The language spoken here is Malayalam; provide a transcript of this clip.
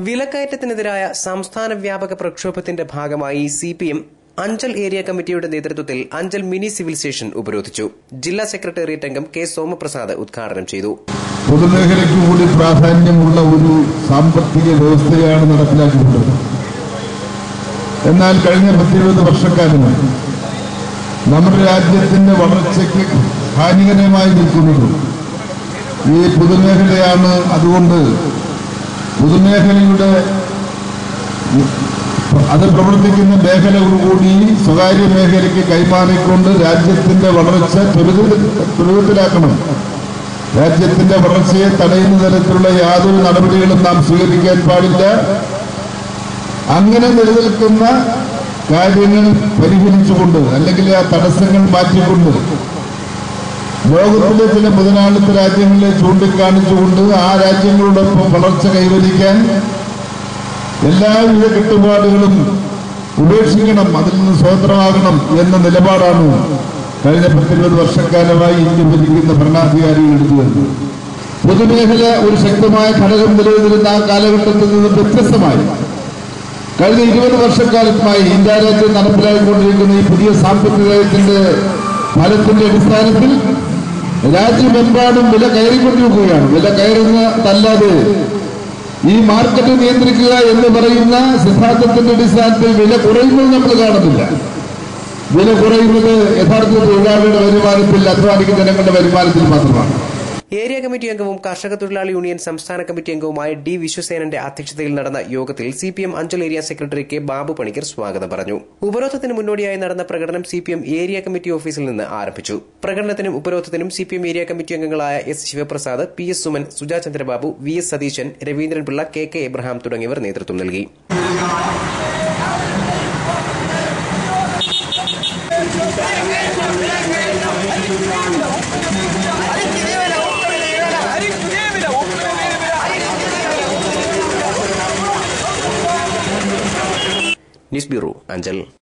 വിലക്കയറ്റത്തിനെതിരായ സംസ്ഥാന വ്യാപക പ്രക്ഷോഭത്തിന്റെ ഭാഗമായി C P M Anchal area committee നേതൃത്വത്തിൽ അഞ്ചൽ മിനി സിവിൽ സ്റ്റേഷൻ ഉപരോധിച്ചു ജില്ലാ സെക്രട്ടേറിയറ്റ് അംഗം കെ സോമപ്രസാദ് ഉദ്ഘാടനം ചെയ്തു പൊതുമേഖലയ്ക്ക് കൂടി പ്രാധാന്യമുള്ള ഒരു സാമ്പത്തിക വ്യവസ്ഥയാണ് നടപ്പിലാക്കിയിട്ടുള്ളത് എന്നാൽ കഴിഞ്ഞ പത്തിരുപത് വർഷക്കാലമായി നമ്മുടെ രാജ്യത്തിന്റെ വളർച്ചയ്ക്ക് ഹാനികരമായി നിൽക്കുന്നത് ഈ പൊതുമേഖലയാണ് അതുകൊണ്ട് പൊതുമേഖലയുടെ അത് പ്രവർത്തിക്കുന്ന മേഖലകളോടുകൂടി സ്വകാര്യ മേഖലയ്ക്ക് കൈമാറിക്കൊണ്ട് രാജ്യത്തിന്റെ വളർച്ച ത്വരിത- ത്വരിതത്തിലാക്കണം രാജ്യത്തിന്റെ വളർച്ചയെ തടയുന്ന തരത്തിലുള്ള യാതൊരു നടപടികളും നാം സ്വീകരിക്കാൻ പാടില്ല അങ്ങനെ നിലനിൽക്കുന്ന കാര്യങ്ങൾ പരിഹരിച്ചുകൊണ്ട് അല്ലെങ്കിൽ ആ തടസ്സങ്ങൾ മാറ്റിക്കൊണ്ട് ലോകത്തിലെ ചില മുതലാളിത്ത രാജ്യങ്ങളെ ചൂണ്ടിക്കാണിച്ചുകൊണ്ട് ആ രാജ്യങ്ങളോടൊപ്പം വളർച്ച കൈവരിക്കാൻ എല്ലാവിധ കെട്ടുപാടുകളും ഉപേക്ഷിക്കണം അതിൽ നിന്ന് സ്വതന്ത്രമാകണം എന്ന നിലപാടാണ് കഴിഞ്ഞ പത്തിരുപത് വർഷക്കാലമായി ഇന്ത്യ ഭരിക്കുന്ന ഭരണാധികാരികൾ എടുത്തു വരുന്നത് പൊതുമേഖല ഒരു ശക്തമായ ഘടകം നിലനിന്നിരുന്ന ആ കാലഘട്ടത്തിൽ നിന്ന് വ്യത്യസ്തമായി കഴിഞ്ഞ ഇരുപത് വർഷക്കാലമായി ഇന്ത്യ രാജ്യം നടപ്പിലാക്കിക്കൊണ്ടിരിക്കുന്ന ഈ പുതിയ സാമ്പത്തിക നയത്തിന്റെ ഫലത്തിന്റെ അടിസ്ഥാനത്തിൽ രാജ്യമെമ്പാടും വില കയറിക്കൊണ്ടിരിക്കുകയാണ് വില കയറുന്നതല്ലാതെ ഈ മാർക്കറ്റ് നിയന്ത്രിക്കുക എന്ന് പറയുന്ന സിദ്ധാന്തത്തിന്റെ അടിസ്ഥാനത്തിൽ വില കുറയുന്നത് നമ്മൾ കാണുന്നില്ല വില കുറയുന്നത് യഥാർത്ഥ തൊഴിലാളിയുടെ വരുമാനത്തിൽ അധ്വാനിക്കുന്ന ജനങ്ങളുടെ വരുമാനത്തിൽ മാത്രമാണ് ഏരിയ കമ്മിറ്റി അംഗവും കർഷക തൊഴിലാളി യൂണിയൻ സംസ്ഥാന കമ്മിറ്റി അംഗവുമായ ഡി വിശ്വസേനന്റെ അധ്യക്ഷതയിൽ നടന്ന യോഗത്തിൽ C P M Anchal area secretary K Babu Panicker സ്വാഗതം പറഞ്ഞു ഉപരോധത്തിന് മുന്നോടിയായി നടന്ന പ്രകടനം C P M area committee ഓഫീസിൽ നിന്ന് ആരംഭിച്ചു പ്രകടനത്തിനും ഉപരോധത്തിനും C P M area committee അംഗങ്ങളായ S Sivaprasad P S Suman Suja Chandrababu V S Satheesan Raveendran Pillai K K Abraham തുടങ്ങിയവർ നേതൃത്വം നൽകി ന്യൂസ് ബ്യൂറോ അഞ്ചൽ